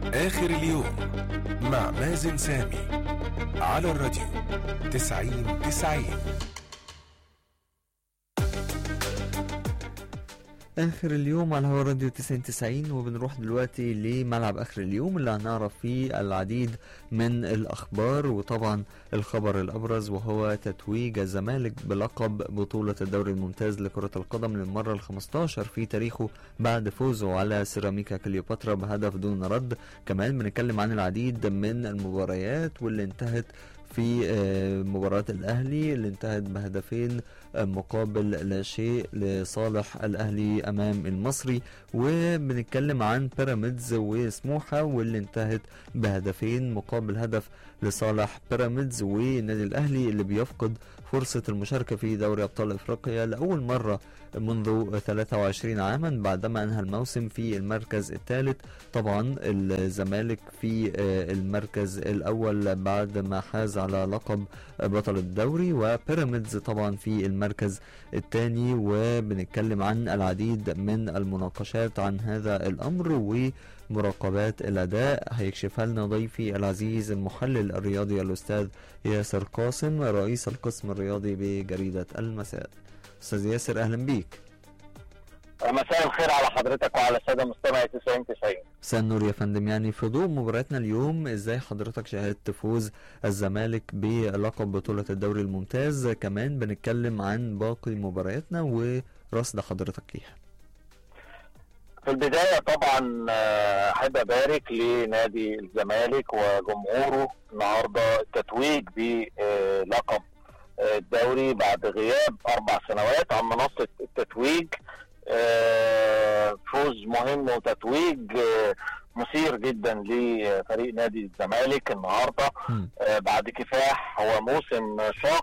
آخر اليوم مع مازن سامي على الراديو تسعين تسعين آخر اليوم على هوا راديو 90 وبنروح دلوقتي لملعب آخر اليوم اللي هنعرف فيه العديد من الأخبار وطبعا الخبر الأبرز وهو تتويج الزمالك بلقب بطولة الدوري الممتاز لكرة القدم للمرة ال 15 في تاريخه بعد فوزه على سيراميكا كليوباترا بهدف دون رد كمان بنتكلم عن العديد من المباريات واللي انتهت في آه، مباراة الأهلي اللي انتهت بهدفين آه، مقابل لا شيء لصالح الأهلي أمام المصري وبنتكلم عن بيراميدز وسموحة واللي انتهت بهدفين مقابل هدف لصالح بيراميدز والنادي الأهلي اللي بيفقد فرصة المشاركة في دوري أبطال أفريقيا لأول مرة منذ 23 عاما بعدما أنهى الموسم في المركز الثالث طبعا الزمالك في آه، المركز الأول بعد ما حاز على لقب بطل الدوري وبيراميدز طبعا في المركز الثاني وبنتكلم عن العديد من المناقشات عن هذا الأمر ومراقبات الأداء هيكشفها لنا ضيفي العزيز المحلل الرياضي الأستاذ ياسر قاسم رئيس القسم الرياضي بجريدة المساء أستاذ ياسر أهلا بيك مساء الخير على حضرتك وعلى الساده مستمعي 90 90 مساء النور يا فندم يعني في ضوء مباراتنا اليوم ازاي حضرتك شاهدت فوز الزمالك بلقب بطولة الدوري الممتاز كمان بنتكلم عن باقي مبارياتنا ورصد حضرتك ليها في البدايه طبعا آه، احب ابارك لنادي الزمالك وجمهوره النهارده التتويج بلقب آه، الدوري بعد غياب اربع سنوات عن منصه التتويج آه، فوز مهم وتتويج آه، مثير جدا لفريق نادي الزمالك النهارده مم. آه، بعد كفاح هو موسم شاق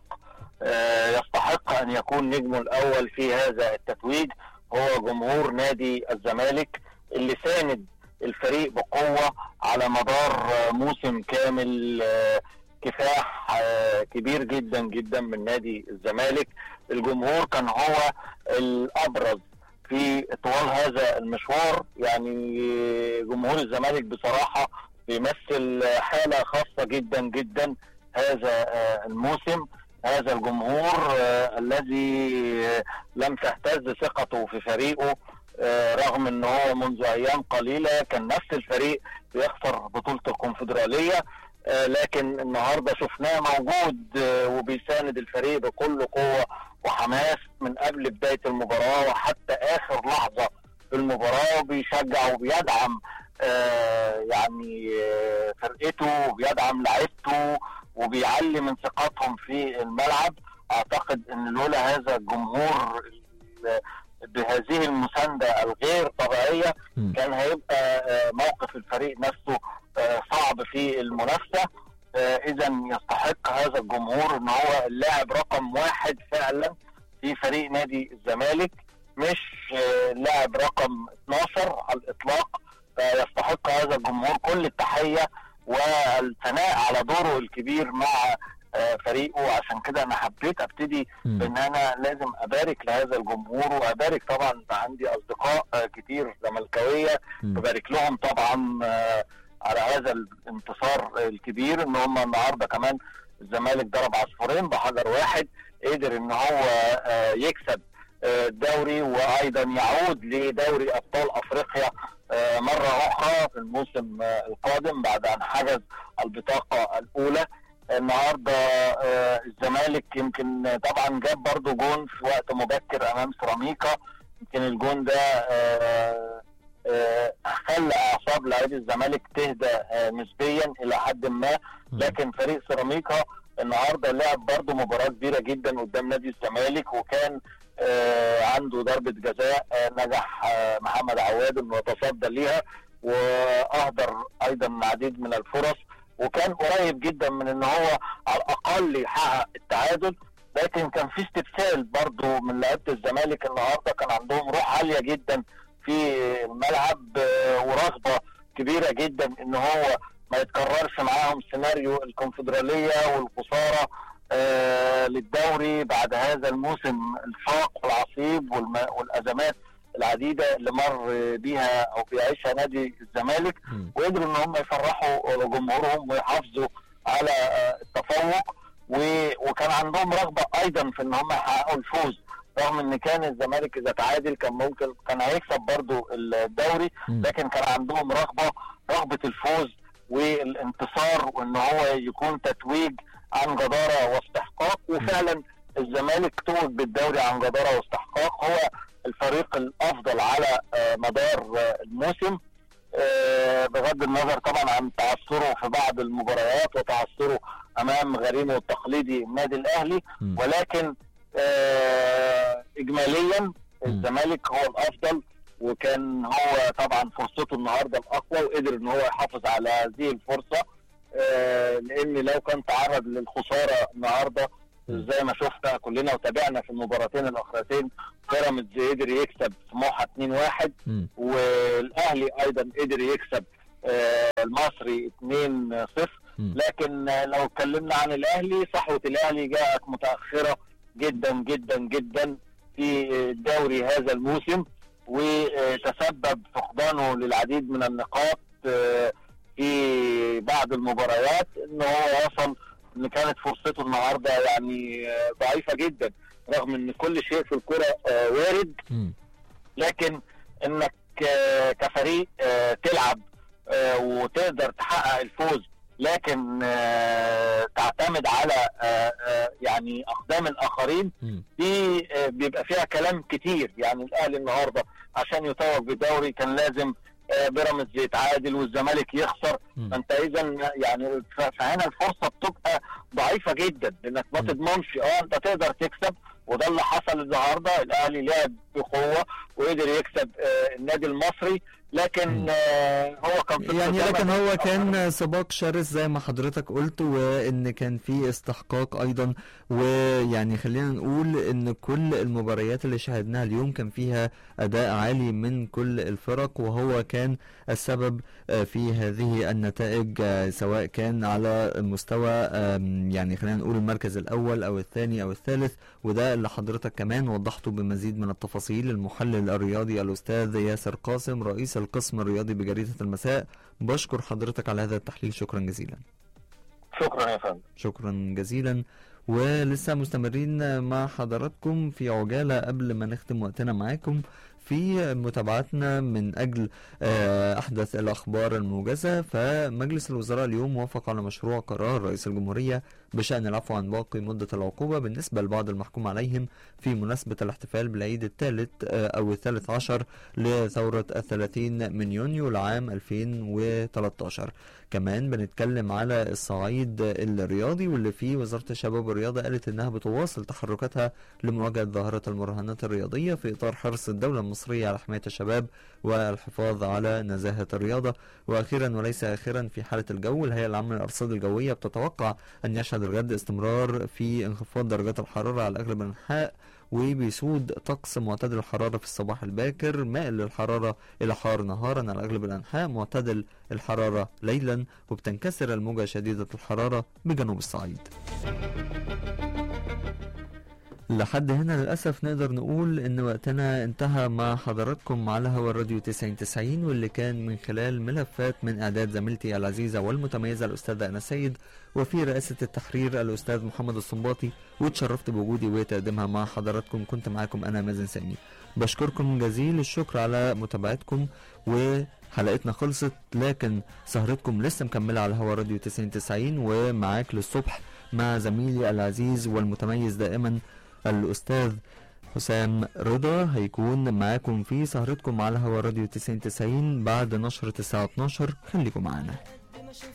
آه، يستحق ان يكون نجمه الاول في هذا التتويج هو جمهور نادي الزمالك اللي ساند الفريق بقوه على مدار آه، موسم كامل آه، كفاح آه، كبير جدا جدا من نادي الزمالك الجمهور كان هو الابرز في طوال هذا المشوار يعني جمهور الزمالك بصراحه بيمثل حاله خاصه جدا جدا هذا آه، الموسم هذا الجمهور آه، الذي آه، لم تهتز ثقته في فريقه آه، رغم ان هو منذ ايام قليله كان نفس الفريق بيخسر بطوله الكونفدراليه آه، لكن النهارده شفناه موجود آه، وبيساند الفريق بكل قوه وحماس من قبل بدايه المباراه وحتى اخر لحظه في المباراه وبيشجع وبيدعم آه، يعني آه، فرقته وبيدعم لعيبته وبيعلي من ثقتهم في الملعب اعتقد ان لولا هذا الجمهور ال- بهذه المسانده الغير طبيعيه مم. كان هيبقى آه، موقف الفريق نفسه آه، صعب في المنافسه اذا يستحق هذا الجمهور ان هو اللاعب رقم واحد فعلا في فريق نادي الزمالك مش آه، لاعب رقم 12 على الاطلاق فيستحق هذا الجمهور كل التحيه والثناء على دوره الكبير مع آه، فريقه عشان كده انا حبيت ابتدي مم. بان انا لازم ابارك لهذا الجمهور وابارك طبعا عندي اصدقاء آه، كتير زملكاويه مم. ببارك لهم طبعا آه، على هذا الانتصار الكبير ان هم النهارده كمان الزمالك ضرب عصفورين بحجر واحد قدر ان هو آه، يكسب آه، الدوري وايضا يعود لدوري ابطال افريقيا آه، مره اخرى في الموسم آه، القادم بعد ان حجز البطاقه الاولى النهارده آه، الزمالك يمكن طبعا جاب برضو جون في وقت مبكر امام سيراميكا يمكن الجون ده آه، آه، خلى اعصاب لاعبي الزمالك تهدى آه، نسبيا الى حد ما لكن فريق سيراميكا النهارده لعب برضه مباراه كبيره جدا قدام نادي الزمالك وكان آه، عنده ضربه جزاء آه، نجح آه، محمد عواد انه يتصدى ليها واهدر ايضا العديد من الفرص وكان قريب جدا من ان هو على الاقل يحقق التعادل لكن كان في استبسال برضه من لعيبه الزمالك النهارده كان عندهم روح عاليه جدا في الملعب آه، ورغبه كبيره جدا ان هو ما يتكررش معاهم سيناريو الكونفدراليه والخساره آه للدوري بعد هذا الموسم الشاق والعصيب والم- والازمات العديده اللي مر بيها او بيعيشها نادي الزمالك مم. وقدروا ان هم يفرحوا جمهورهم ويحافظوا على آه، التفوق و- وكان عندهم رغبه ايضا في ان هم يحققوا الفوز رغم ان كان الزمالك اذا تعادل كان ممكن كان هيكسب برضو الدوري مم. لكن كان عندهم رغبه رغبه الفوز والانتصار وان هو يكون تتويج عن جداره واستحقاق وفعلا الزمالك توج بالدوري عن جداره واستحقاق هو الفريق الافضل على آه، مدار آه، الموسم آه، بغض النظر طبعا عن تعثره في بعض المباريات وتعثره امام غريمه التقليدي النادي الاهلي مم. ولكن آه، اجماليا الزمالك هو الافضل وكان هو طبعا فرصته النهارده الاقوى وقدر ان هو يحافظ على هذه الفرصه آه، لان لو كان تعرض للخساره النهارده زي ما شفنا كلنا وتابعنا في المباراتين الاخرتين بيراميدز قدر يكسب سموحه 2-1 مم. والاهلي ايضا قدر يكسب آه، المصري 2-0 مم. لكن آه، لو اتكلمنا عن الاهلي صحوه الاهلي جاءت متاخره جدا جدا جدا في الدوري هذا الموسم وتسبب فقدانه للعديد من النقاط آه، في بعض المباريات ان هو وصل ان كانت فرصته النهارده يعني آه، ضعيفه جدا رغم ان كل شيء في الكره آه، وارد مم. لكن انك آه، كفريق آه، تلعب آه، وتقدر تحقق الفوز لكن آه، تعتمد على آه، آه، يعني اقدام الاخرين مم. دي آه، بيبقى فيها كلام كتير يعني الاهلي النهارده عشان يتوج بالدوري كان لازم آه، بيراميدز يتعادل والزمالك يخسر مم. فانت اذا يعني ف- فهنا الفرصه بتبقى ضعيفه جدا لانك ما مم. تضمنش اه انت تقدر تكسب وده اللي حصل النهارده الاهلي لعب بقوه وقدر يكسب آه، النادي المصري لكن مم. آه، هو كان في يعني التزامات لكن هو الآخر. كان سباق شرس زي ما حضرتك قلت وان كان في استحقاق ايضا ويعني خلينا نقول ان كل المباريات اللي شاهدناها اليوم كان فيها اداء عالي من كل الفرق وهو كان السبب آه، في هذه النتائج آه، سواء كان على مستوى آم، يعني خلينا نقول المركز الاول او الثاني او الثالث وده اللي حضرتك كمان وضحته بمزيد من التفاصيل المحلل الرياضي الاستاذ ياسر قاسم رئيس القسم الرياضي بجريدة المساء بشكر حضرتك على هذا التحليل شكرا جزيلا شكرا يا فندم شكرا جزيلا ولسه مستمرين مع حضراتكم في عجالة قبل ما نختم وقتنا معاكم في متابعتنا من أجل آه، أحدث الأخبار الموجزة فمجلس الوزراء اليوم وافق على مشروع قرار رئيس الجمهورية بشأن العفو عن باقي مدة العقوبة بالنسبة لبعض المحكوم عليهم في مناسبة الاحتفال بالعيد الثالث آه، أو الثالث عشر لثورة الثلاثين من يونيو لعام 2013 كمان بنتكلم على الصعيد الرياضي واللي فيه وزارة الشباب والرياضة قالت إنها بتواصل تحركاتها لمواجهة ظاهرة المراهنات الرياضية في إطار حرص الدولة المصرية على حماية الشباب والحفاظ على نزاهة الرياضة وأخيرا وليس آخرا في حالة الجو الهيئة العامة للأرصاد الجوية بتتوقع أن يشهد الغد استمرار في انخفاض درجات الحرارة على أغلب الأنحاء وبيسود طقس معتدل الحرارة في الصباح الباكر مائل للحرارة إلى حار نهارا على أغلب الأنحاء معتدل الحرارة ليلا وبتنكسر الموجة شديدة الحرارة بجنوب الصعيد لحد هنا للأسف نقدر نقول إن وقتنا انتهى مع حضراتكم على هوا الراديو 9090 واللي كان من خلال ملفات من إعداد زميلتي العزيزة والمتميزة الأستاذة أنا سيد وفي رئاسة التحرير الأستاذ محمد الصنباطي واتشرفت بوجودي وتقديمها مع حضراتكم كنت معاكم أنا مازن سامي بشكركم جزيل الشكر على متابعتكم وحلقتنا خلصت لكن سهرتكم لسه مكملة على هوا راديو 9090 ومعاك للصبح مع زميلي العزيز والمتميز دائما الأستاذ حسام رضا هيكون معاكم في سهرتكم على هوا راديو 9090 بعد نشرة الساعة 12 خليكم معانا